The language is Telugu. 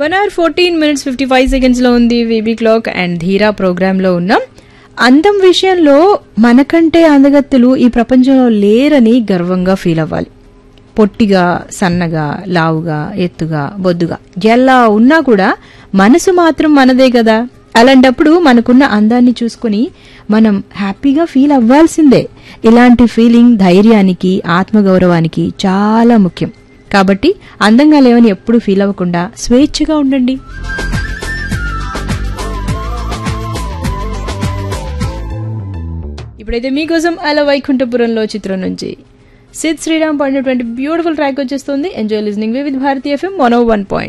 one hour fourteen minutes fifty five సెకండ్స్లో ఉంది వీబీ క్లాక్ అండ్ ధీరా ప్రోగ్రాంలో ఉన్నాం అందం విషయంలో మనకంటే అందగత్తులు ఈ ప్రపంచంలో లేరని గర్వంగా ఫీల్ అవ్వాలి పొట్టిగా సన్నగా లావుగా ఎత్తుగా బొద్దుగా ఎలా ఉన్నా కూడా మనసు మాత్రం మనదే కదా అలాంటప్పుడు మనకున్న అందాన్ని చూసుకుని మనం హ్యాపీగా ఫీల్ అవ్వాల్సిందే ఇలాంటి ఫీలింగ్ ధైర్యానికి ఆత్మగౌరవానికి చాలా ముఖ్యం కాబట్టి అందంగా లేవని ఎప్పుడు ఫీల్ అవ్వకుండా స్వేచ్ఛగా ఉండండి ఇప్పుడైతే మీకోసం అలా వైకుంఠపురంలో చిత్రం నుంచి సిద్ శ్రీరామ్ పాడినటువంటి బ్యూటిఫుల్ ట్రాక్ వచ్చేస్తుంది enjoy listening with Bharati FM one one point